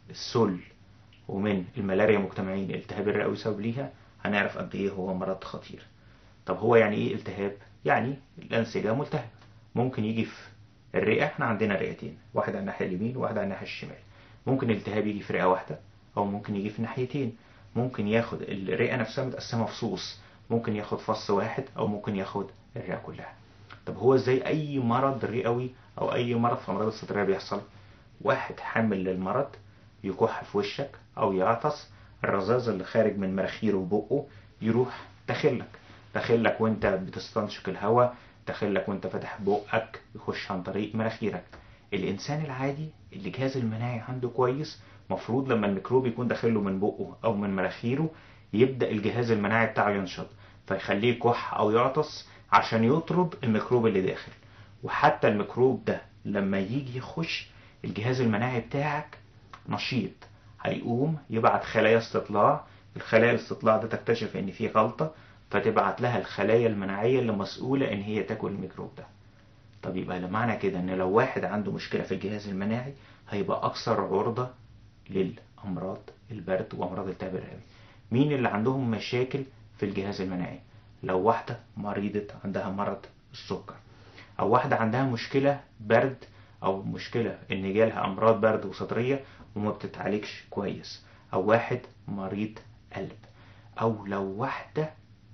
السل ومن الملاريا مجتمعين الالتهاب الرئوي سبب ليها هنعرف قد ايه هو مرض خطير طب هو يعني ايه التهاب يعني الانسجه ملتهبه ممكن يجي في الرئه احنا عندنا رئتين واحد على الناحيه اليمين وواحد على الناحيه الشمال ممكن الالتهاب يجي في رئه واحده او ممكن يجي في ناحيتين ممكن ياخد الرئه نفسها متقسمه فصوص ممكن ياخد فص واحد او ممكن ياخد الرئه كلها طب هو ازاي اي مرض رئوي او اي مرض في امراض الصدريه بيحصل واحد حامل للمرض يكح في وشك او يعطس الرذاذ اللي خارج من مناخيره وبقه يروح داخلك داخلك وانت بتستنشق الهواء داخلك وانت فاتح بقك يخش عن طريق مناخيرك الانسان العادي اللي الجهاز المناعي عنده كويس مفروض لما الميكروب يكون داخله من بقه او من مناخيره يبدا الجهاز المناعي بتاعه ينشط فيخليه يكح او يعطس عشان يطرد الميكروب اللي داخل وحتى الميكروب ده لما يجي يخش الجهاز المناعي بتاعك نشيط هيقوم يبعت خلايا استطلاع الخلايا الاستطلاع ده تكتشف ان في غلطة فتبعت لها الخلايا المناعية اللي مسؤولة ان هي تاكل الميكروب ده طب يبقى معنى كده ان لو واحد عنده مشكلة في الجهاز المناعي هيبقى اكثر عرضة للامراض البرد وامراض التهاب الرئوي مين اللي عندهم مشاكل في الجهاز المناعي لو واحدة مريضة عندها مرض السكر او واحدة عندها مشكلة برد او مشكلة ان جالها امراض برد وصدرية وما بتتعالجش كويس او واحد مريض قلب او لو واحدة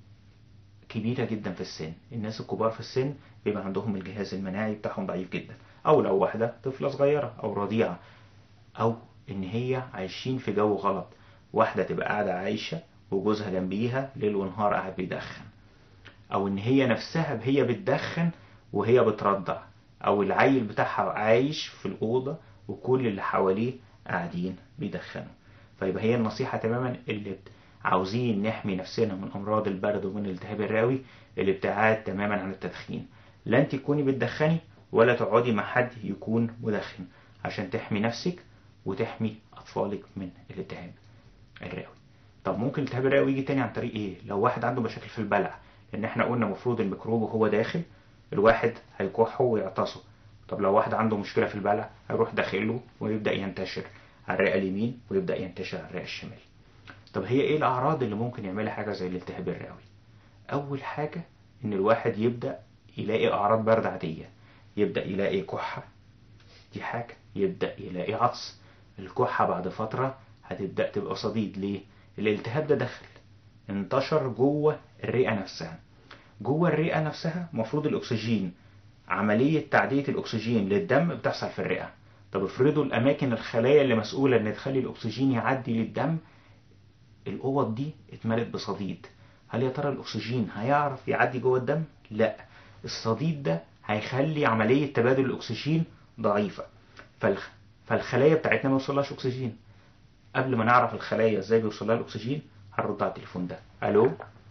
كبيرة جدا في السن الناس الكبار في السن بيبقى عندهم الجهاز المناعي بتاعهم ضعيف جدا او لو واحدة طفلة صغيرة او رضيعة او ان هي عايشين في جو غلط واحدة تبقى قاعدة عايشة وجوزها جنبيها ليل ونهار قاعد بيدخن او ان هي نفسها هي بتدخن وهي بترضع او العيل بتاعها عايش في الأوضة وكل اللي حواليه قاعدين بيدخنوا فيبقى هي النصيحة تماما اللي عاوزين نحمي نفسنا من أمراض البرد ومن الالتهاب الرئوي الابتعاد تماما عن التدخين لا انت تكوني بتدخني ولا تقعدي مع حد يكون مدخن عشان تحمي نفسك وتحمي أطفالك من الالتهاب الرئوي طب ممكن الالتهاب الرئوي يجي تاني عن طريق ايه لو واحد عنده مشاكل في البلع لان احنا قلنا المفروض الميكروب وهو داخل الواحد هيكحه ويعطسه طب لو واحد عنده مشكلة في البلع هيروح داخله ويبدأ ينتشر على الرئة اليمين ويبدأ ينتشر على الرئة الشمال طب هي ايه الأعراض اللي ممكن يعملها حاجة زي الالتهاب الرئوي أول حاجة إن الواحد يبدأ يلاقي أعراض برد عادية يبدأ يلاقي كحة دي حاجة يبدأ يلاقي عطس الكحة بعد فترة هتبدأ تبقى صديد ليه؟ الالتهاب ده دخل انتشر جوه الرئة نفسها جوه الرئة نفسها مفروض الأكسجين عملية تعدية الأكسجين للدم بتحصل في الرئة طب افرضوا الأماكن الخلايا اللي مسؤولة إن تخلي الأكسجين يعدي للدم الأوض دي اتملت بصديد هل يا ترى الأكسجين هيعرف يعدي جوه الدم؟ لا الصديد ده هيخلي عملية تبادل الأكسجين ضعيفة فالخ... فالخلايا بتاعتنا ما يوصلهاش أكسجين قبل ما نعرف الخلايا ازاي بيوصلها الأكسجين هنرد على التليفون ده ألو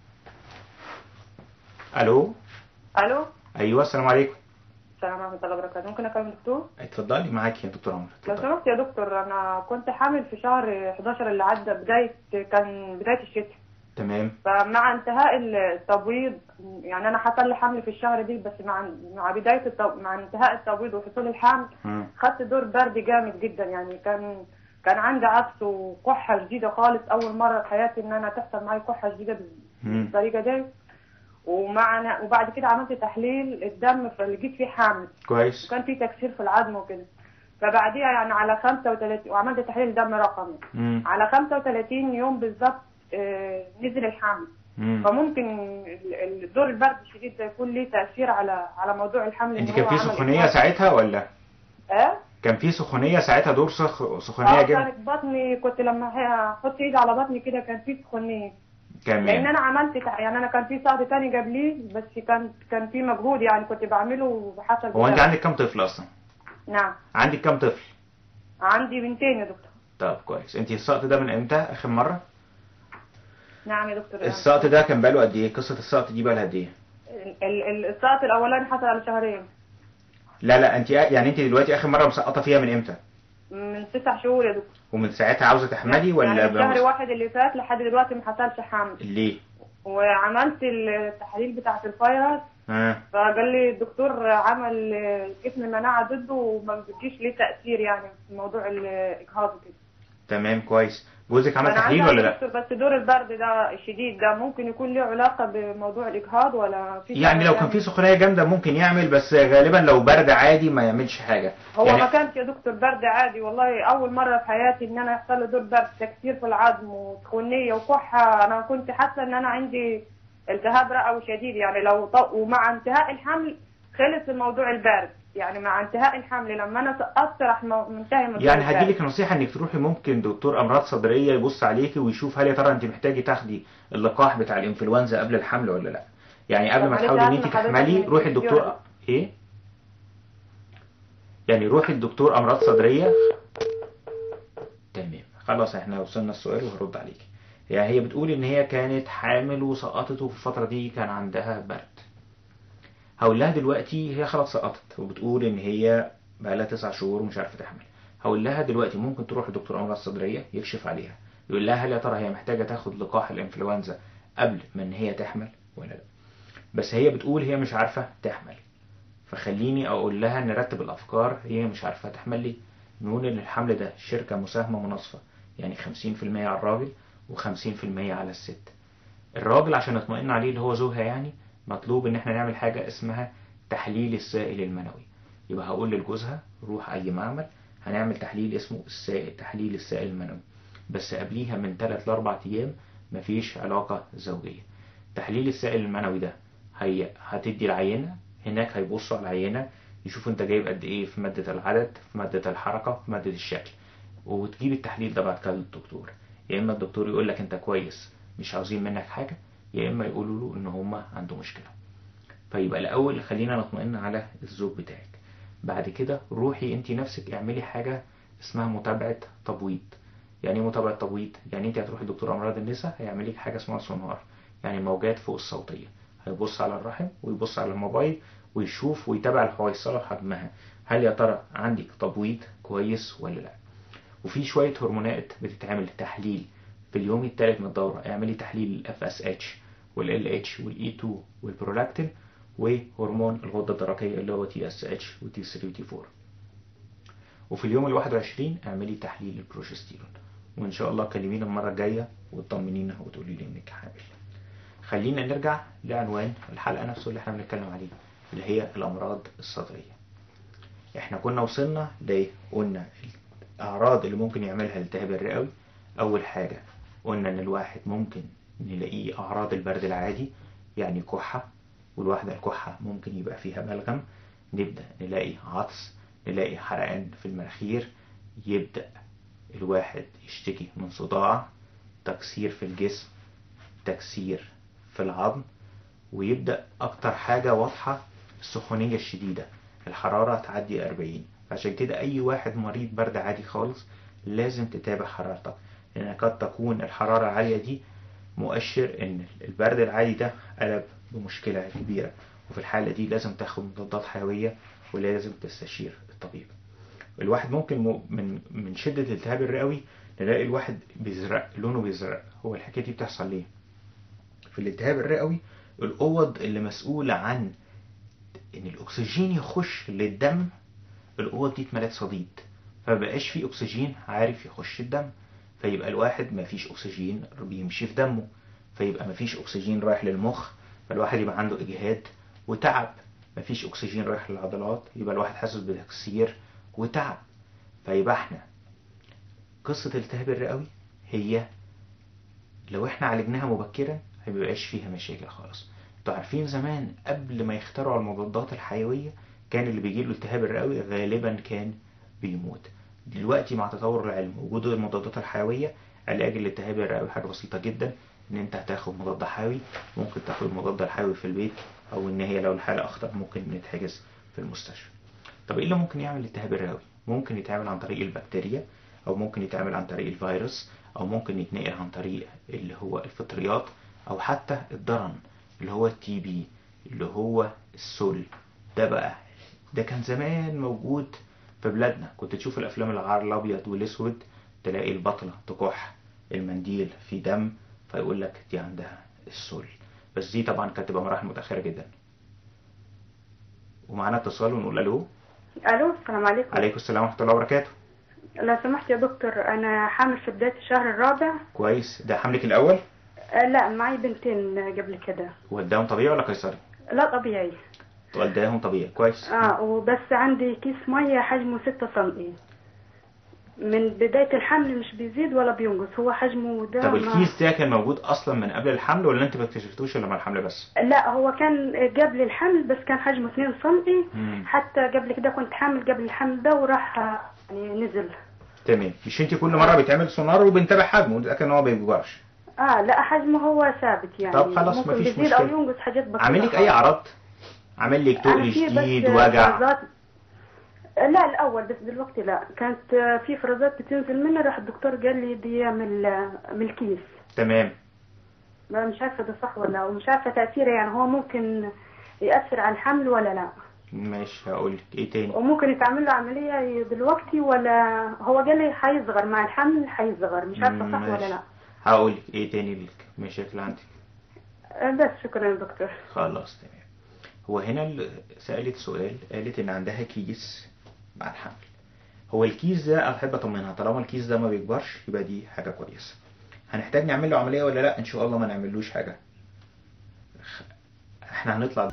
ألو الو أيوه السلام عليكم السلام ورحمه الله وبركاته ممكن اكلم دكتور اتفضلي معاكي يا دكتور عمر لو اتفضلي. سمحت يا دكتور انا كنت حامل في شهر 11 اللي عدى بدايه كان بدايه الشتاء تمام فمع انتهاء التبويض يعني انا حصل لي حمل في الشهر دي بس مع مع بدايه التب... مع انتهاء التبويض وحصول الحمل مم. خدت دور برد جامد جدا يعني كان كان عندي عطس وكحه شديده خالص اول مره في حياتي ان انا تحصل معايا كحه شديده بال- مم. بالطريقه دي ومع وبعد كده عملت تحليل الدم فلقيت فيه حمل كويس وكان في تكسير في العظم وكده فبعديها يعني على 35 وعملت تحليل دم رقمي مم. على 35 يوم بالظبط آه، نزل الحمل مم. فممكن ال- ال- الدور البرد الشديد ده يكون ليه تاثير على على موضوع الحمل انت إن كان هو في عمل سخونية إجهاض. ساعتها ولا اه كان في سخونية ساعتها دور سخ... سخونية اه جدا كانت بطني كنت لما هي- احط ايدي على بطني كده كان في سخونيه لان كمان انا عملت تع- يعني انا كان في صعد تاني قبليه بس كان كان في مجهود يعني كنت بعمله وحصل هو انت بسبب- عندك كام طفل اصلا نعم عندك كام طفل عندي بنتين يا دكتور طب كويس انت السقط ده من امتى اخر مرة نعم يا دكتور السقط ده كان بقاله قد ايه قصة السقط دي بقى لها قد ايه ال- ال- السقط الاولاني حصل على شهرين لا لا انت يعني انت دلوقتي اخر مرة مسقطة فيها من امتى من تسع شهور يا دكتور ومن ساعتها عاوزة تحملي ولا يعني من شهر بمس- واحد اللي فات لحد دلوقتي ما حصلش حمل ليه وعملت التحاليل بتاعة الفيروس ها فقال لي الدكتور عمل جسم المناعة ضده وما بتجيش ليه تأثير يعني في موضوع الإجهاض وكده تمام كويس جوزك عمل انا تحليل عايزة ولا أعرف لا دكتور بس دور البرد ده الشديد ده ممكن يكون له علاقة بموضوع الإجهاض ولا في يعني لو كان في سخونيه جامده ممكن يعمل بس غالبا لو برد عادي ما يعملش حاجه هو يعني ما كانش يا دكتور برد عادي والله أول مرة في حياتي إن أنا يحصل لي دور برد تكسير في العظم وسخونية وكحة أنا كنت حاسة إن أنا عندي التهاب رئوي شديد يعني لو ط... ومع انتهاء الحمل خلص الموضوع البرد يعني مع انتهاء الحمل لما أنا سقطت راح مو- منتهي موضوع يعني البرد. هديلك نصيحة انك تروحي ممكن دكتور امراض صدرية يبص عليكي ويشوف هل يا ترى انت محتاجة تاخدي اللقاح بتاع الانفلونزا قبل الحمل ولا لا يعني قبل طب ما معلش تحاولي ان عارفة انت حضرتك تحملي إن روحي الدكتور الفيديو- ايه يعني روحي الدكتور امراض صدرية تمام خلاص احنا وصلنا السؤال وهرد عليك يعني هي بتقول ان هي كانت حامل وسقطت وفي الفترة دي كان عندها برد هقول لها دلوقتي هي خلاص سقطت وبتقول ان هي بقالها تسع شهور ومش عارفه تحمل هقول لها دلوقتي ممكن تروح لدكتور امراض صدريه يكشف عليها يقول لها هل يا ترى هي محتاجه تاخد لقاح الانفلونزا قبل ما ان هي تحمل ولا لا بس هي بتقول هي مش عارفه تحمل فخليني اقول لها نرتب الافكار هي مش عارفه تحمل ليه نقول ان الحمل ده شركه مساهمه مناصفه يعني 50% على الراجل و50% على الست الراجل عشان نطمئن عليه اللي هو زوجها يعني مطلوب ان احنا نعمل حاجة اسمها تحليل السائل المنوي يبقى هقول لجوزها روح اي معمل هنعمل تحليل اسمه السائل تحليل السائل المنوي بس قبليها من 3 ل 4 ايام مفيش علاقة زوجية تحليل السائل المنوي ده هي هتدي العينة هناك هيبصوا على العينة يشوفوا انت جايب قد ايه في مادة العدد في مادة الحركة في مادة الشكل وتجيب التحليل ده بعد كده للدكتور يا اما الدكتور يقول لك انت كويس مش عاوزين منك حاجة يا اما يقولوا له ان هما عنده مشكلة فيبقى الاول خلينا نطمئن على الزوج بتاعك بعد كده روحي انت نفسك اعملي حاجة اسمها متابعة تبويض يعني ايه متابعة تبويض يعني انت هتروحي دكتور امراض النساء هيعمل لك حاجة اسمها سونار يعني موجات فوق الصوتية هيبص على الرحم ويبص على الموبايل ويشوف ويتابع الحويصلة حجمها هل يا ترى عندك تبويض كويس ولا لا وفي شوية هرمونات بتتعمل تحليل في اليوم الثالث من الدورة اعملي تحليل الاف اس اتش والال اتش والاي 2 والبرولاكتين وهرمون الغدة الدرقية اللي هو تي اس اتش وتي 3 وتي 4 وفي اليوم ال 21 اعملي تحليل البروجستيرون وان شاء الله كلمينا المرة الجاية وتطمنينا وتقولي لي انك حامل خلينا نرجع لعنوان الحلقة نفسه اللي احنا بنتكلم عليه اللي هي الامراض الصدرية احنا كنا وصلنا ل قلنا الاعراض اللي ممكن يعملها الالتهاب الرئوي اول حاجة قلنا ان الواحد ممكن نلاقيه اعراض البرد العادي يعني كحة والواحدة الكحة ممكن يبقى فيها بلغم نبدأ نلاقي عطس نلاقي حرقان في المناخير يبدأ الواحد يشتكي من صداع تكسير في الجسم تكسير في العظم ويبدأ أكتر حاجة واضحة السخونية الشديدة الحرارة تعدي 40 عشان كده أي واحد مريض برد عادي خالص لازم تتابع حرارتك لأن قد تكون الحرارة العالية دي مؤشر إن البرد العادي ده قلب بمشكلة كبيرة وفي الحالة دي لازم تاخد مضادات حيوية ولازم تستشير الطبيب الواحد ممكن م- من من شدة الالتهاب الرئوي نلاقي الواحد بيزرق لونه بيزرق هو الحكاية دي بتحصل ليه؟ في الالتهاب الرئوي الأوض اللي مسؤولة عن إن الأكسجين يخش للدم الأوض دي اتملت صديد فمبقاش في أكسجين عارف يخش الدم فيبقى الواحد مفيش أكسجين بيمشي في دمه فيبقى مفيش أكسجين رايح للمخ فالواحد يبقى عنده إجهاد وتعب مفيش أكسجين رايح للعضلات يبقى الواحد حاسس بتكسير وتعب فيبقى احنا قصة الالتهاب الرئوي هي لو احنا عالجناها مبكرا مبيبقاش فيها مشاكل خالص انتوا عارفين زمان قبل ما يخترعوا المضادات الحيوية كان اللي بيجيله التهاب الرئوي غالبا كان بيموت دلوقتي مع تطور العلم وجود المضادات الحيوية علاج الالتهاب الرئوي حاجة بسيطة جدا ان انت هتاخد مضاد حيوي ممكن تاخد المضاد الحيوي في البيت او ان هي لو الحالة اخطر ممكن نتحجز في المستشفى طب ايه اللي ممكن يعمل الالتهاب الرئوي ممكن يتعمل عن طريق البكتيريا او ممكن يتعمل عن طريق الفيروس او ممكن يتنقل عن طريق اللي هو الفطريات او حتى الضرن اللي هو التي بي اللي هو السل ده بقى ده كان زمان موجود في بلادنا كنت تشوف الافلام العار الابيض والاسود تلاقي البطلة تكح المنديل في دم فيقول لك دي عندها السل بس دي طبعا كانت تبقى مراحل متأخرة جدا ومعانا اتصال ونقول الو الو السلام عليكم عليكم السلام ورحمة الله وبركاته لو سمحت يا دكتور انا حامل في بدايه الشهر الرابع كويس ده حملك الاول آه، لا معي بنتين قبل كده وداهم طبيعي ولا قيصري لا طبيعي وداهم طبيعي كويس اه وبس عندي كيس ميه حجمه 6 سم من بدايه الحمل مش بيزيد ولا بينقص هو حجمه ده طب ما- الكيس ده كان موجود اصلا من قبل الحمل ولا انت ما اكتشفتوش الا مع الحمل بس لا هو كان قبل الحمل بس كان حجمه 2 سم مم. حتى قبل كده كنت حامل قبل الحمل ده وراح آه، يعني نزل تمام مش انت كل مره بيتعمل سونار وبنتابع حجمه لكن هو ما بيكبرش اه لا حجمه هو ثابت يعني طب خلاص، ممكن مفيش بيزيد او مشكلة. ينقص حاجات بسيطه عامل لك اي خالص. اعراض عامل لك تقل أنا في بس شديد وجع فرازات لا الاول بس دلوقتي لا كانت في فرازات بتنزل منها راح الدكتور قال لي دي من من الكيس تمام ما مش عارفه ده صح ولا ومش عارفه تاثيره يعني هو ممكن ياثر على الحمل ولا لا ماشي هقول لك ايه تاني وممكن يتعمل له عمليه دلوقتي ولا هو قال لي هيصغر مع الحمل هيصغر مش عارفه صح ولا ماشي. لا هقول لك ايه تاني المشاكل عندك آه، بس شكرا يا دكتور خلاص تمام هو هنا ال- سألت سؤال قالت ان عندها كيس مع الحمل هو الكيس ده احب اطمنها طالما الكيس ده ما بيكبرش يبقى دي حاجه كويسه هنحتاج نعمل له عمليه ولا لا ان شاء الله ما نعملوش حاجه خ- احنا هنطلع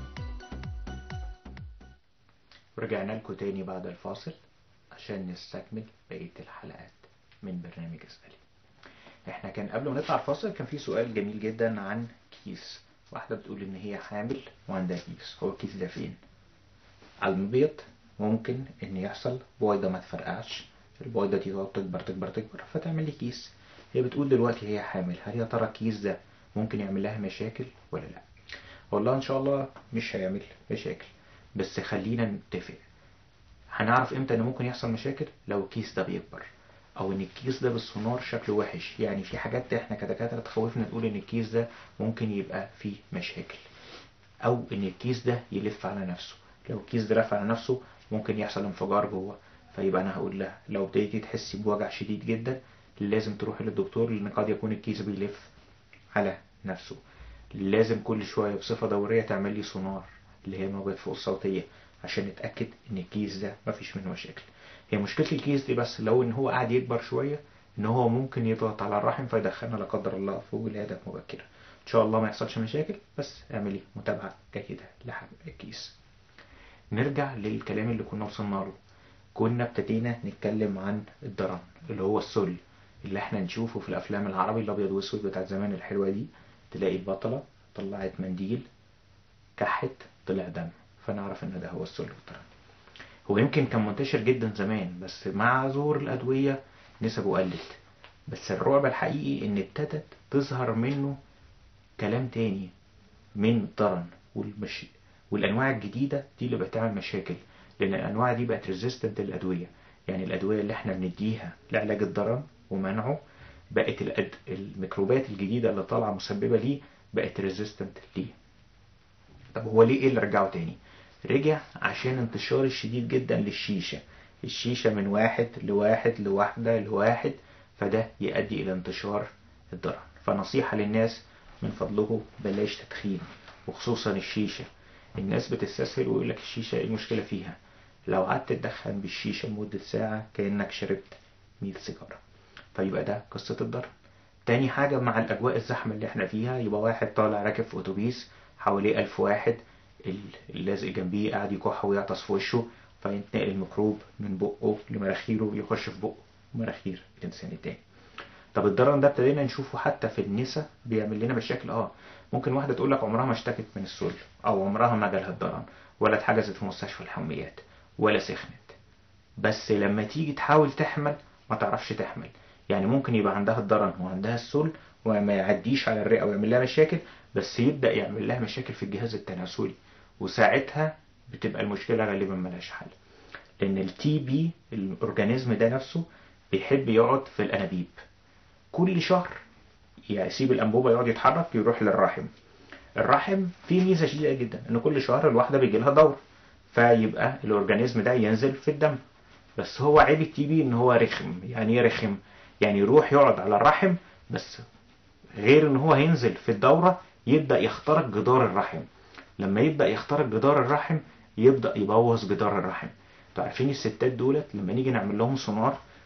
ورجعنا لكم تاني بعد الفاصل عشان نستكمل بقيه الحلقات من برنامج اسالي احنا كان قبل ما نطلع الفاصل كان في سؤال جميل جدا عن كيس واحدة بتقول ان هي حامل وعندها كيس هو الكيس ده فين على المبيض ممكن ان يحصل بويضة ما تفرقعش البويضة دي تقعد تكبر تكبر تكبر فتعمل لي كيس هي بتقول دلوقتي هي حامل هل يا ترى الكيس ده ممكن يعمل لها مشاكل ولا لا والله ان شاء الله مش هيعمل مشاكل بس خلينا نتفق هنعرف امتى ان ممكن يحصل مشاكل لو الكيس ده بيكبر او ان الكيس ده بالسونار شكله وحش يعني في حاجات احنا كدكاتره تخوفنا تقول ان الكيس ده ممكن يبقى فيه مشاكل او ان الكيس ده يلف على نفسه لو الكيس ده لف على نفسه ممكن يحصل انفجار جوه فيبقى انا هقول لها لو ابتديتي تحسي بوجع شديد جدا لازم تروحي للدكتور لان قد يكون الكيس بيلف على نفسه لازم كل شويه بصفه دوريه تعمل لي سونار اللي هي موجات فوق الصوتيه عشان نتاكد ان الكيس ده مفيش منه مشاكل هي مشكله الكيس دي بس لو ان هو قاعد يكبر شويه ان هو ممكن يضغط على الرحم فيدخلنا لا قدر الله في ولاده مبكره ان شاء الله ما يحصلش مشاكل بس اعملي متابعه جيده لحمل الكيس نرجع للكلام اللي كنا وصلنا له كنا ابتدينا نتكلم عن الدرن اللي هو السل اللي احنا نشوفه في الافلام العربي الابيض والاسود بتاعت زمان الحلوه دي تلاقي البطله طلعت منديل كحت طلع دم فنعرف ان ده هو السل والدرن هو يمكن كان منتشر جدا زمان بس مع ظهور الادويه نسبه قلت بس الرعب الحقيقي ان ابتدت تظهر منه كلام تاني من الضرن والمش... والانواع الجديده دي اللي بتعمل مشاكل لان الانواع دي بقت ريزيستنت للادويه يعني الادويه اللي احنا بنديها لعلاج الضرن ومنعه بقت الأد... الميكروبات الجديده اللي طالعه مسببه ليه بقت ريزيستنت ليه طب هو ليه ايه اللي رجعه تاني رجع عشان انتشار الشديد جدا للشيشه الشيشه من واحد لواحد لواحده لواحد فده يؤدي الى انتشار الضرر فنصيحه للناس من فضلكم بلاش تدخين وخصوصا الشيشه الناس بتستسهل ويقول لك الشيشه ايه المشكله فيها لو قعدت تدخن بالشيشه لمده ساعه كانك شربت 100 سيجاره فيبقى ده قصه الضرر تاني حاجة مع الأجواء الزحمة اللي احنا فيها يبقى واحد طالع راكب في أتوبيس حواليه ألف واحد اللازق جنبيه قاعد يكح ويعطس في وشه فينتقل الميكروب من بقه لمراخيره يخش في بقه ومراخير الإنسان التاني طب الضرر ده ابتدينا نشوفه حتى في النساء بيعمل لنا مشاكل اه ممكن واحدة تقول لك عمرها ما اشتكت من السل أو عمرها ما جالها الضرر ولا اتحجزت في مستشفى الحميات ولا سخنت بس لما تيجي تحاول تحمل ما تعرفش تحمل يعني ممكن يبقى عندها الضرن وعندها السل وما يعديش على الرئة ويعمل لها مشاكل بس يبدأ يعمل لها مشاكل في الجهاز التناسلي وساعتها بتبقى المشكلة غالبا ملهاش حل لأن التي بي الأورجانيزم ده نفسه بيحب يقعد في الأنابيب كل شهر يعني يسيب الأنبوبة يقعد يتحرك يروح للرحم الرحم فيه ميزة شديدة جدا إن كل شهر الواحدة بيجي لها دور فيبقى الأورجانيزم ده ينزل في الدم بس هو عيب التي بي إن هو رخم يعني إيه رخم؟ يعني يروح يقعد على الرحم بس غير ان هو هينزل في الدورة يبدأ يخترق جدار الرحم لما يبدأ يخترق جدار الرحم يبدأ يبوظ جدار الرحم انتوا عارفين الستات دولت لما نيجي نعمل لهم سونار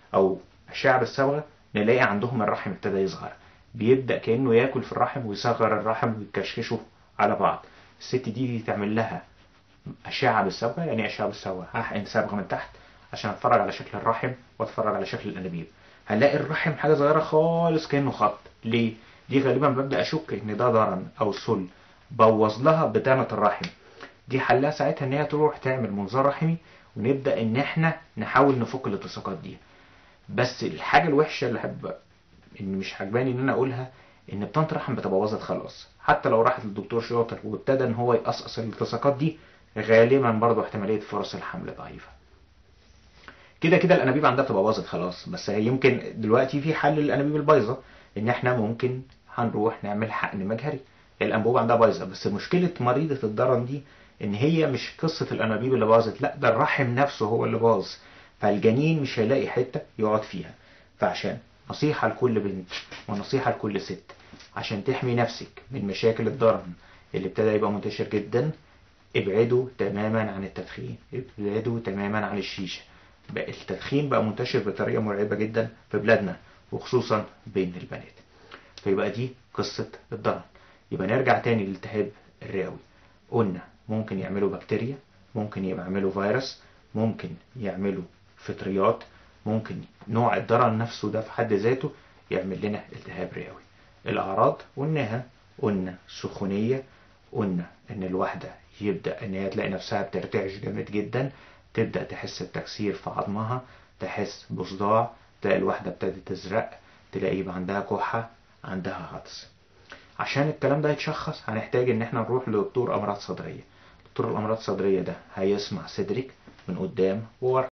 او اشعه بالصبغه نلاقي عندهم الرحم ابتدى يصغر بيبدا كانه ياكل في الرحم ويصغر الرحم ويكشكشه على بعض الست دي تعمل لها اشعه بالصبغه يعني ايه اشعه بالصبغه هحقن صبغه من تحت عشان اتفرج على شكل الرحم واتفرج على شكل الانابيب هنلاقي الرحم حاجه صغيره خالص كانه خط ليه دي غالبا ببدا اشك ان ده ضرن او سل بوظ لها بتامه الرحم دي حلها ساعتها ان هي تروح تعمل منظار رحمي ونبدا ان احنا نحاول نفك الالتصاقات دي بس الحاجه الوحشه اللي حب ان مش عجباني ان انا اقولها ان بطانه الرحم بتبقى باظت خلاص حتى لو راحت للدكتور شاطر وابتدى ان هو يقصقص الالتصاقات دي غالبا برضه احتماليه فرص الحمل ضعيفه كده كده الانابيب عندها بتبقى باظت خلاص بس هي يمكن دلوقتي في حل للانابيب البايظه ان احنا ممكن هنروح نعمل حقن مجهري الانبوبه عندها بايظه بس مشكله مريضه الضرن دي ان هي مش قصه الانابيب اللي باظت لا ده الرحم نفسه هو اللي باظ فالجنين مش هيلاقي حته يقعد فيها فعشان نصيحه لكل بنت ونصيحه لكل ست عشان تحمي نفسك من مشاكل الضرن اللي ابتدى يبقى منتشر جدا ابعدوا تماما عن التدخين ابعدوا تماما عن الشيشه بقى التدخين بقى منتشر بطريقه مرعبه جدا في بلادنا وخصوصا بين البنات فيبقى دي قصه الضرن يبقى نرجع تاني للالتهاب الرئوي قلنا ممكن يعملوا بكتيريا ممكن يعملوا فيروس ممكن يعملوا فطريات ممكن نوع الضرر نفسه ده في حد ذاته يعمل لنا التهاب رئوي الأعراض قلناها قلنا سخونية قلنا إن الواحدة يبدأ إن هي تلاقي نفسها بترتعش جامد جدا تبدأ تحس بتكسير في عظمها تحس بصداع تلاقي الواحدة ابتدت تزرق تلاقي يبقى عندها كحة عندها عطس عشان الكلام ده يتشخص هنحتاج ان احنا نروح لدكتور امراض صدريه دكتور الامراض الصدريه ده هيسمع صدرك من قدام وورا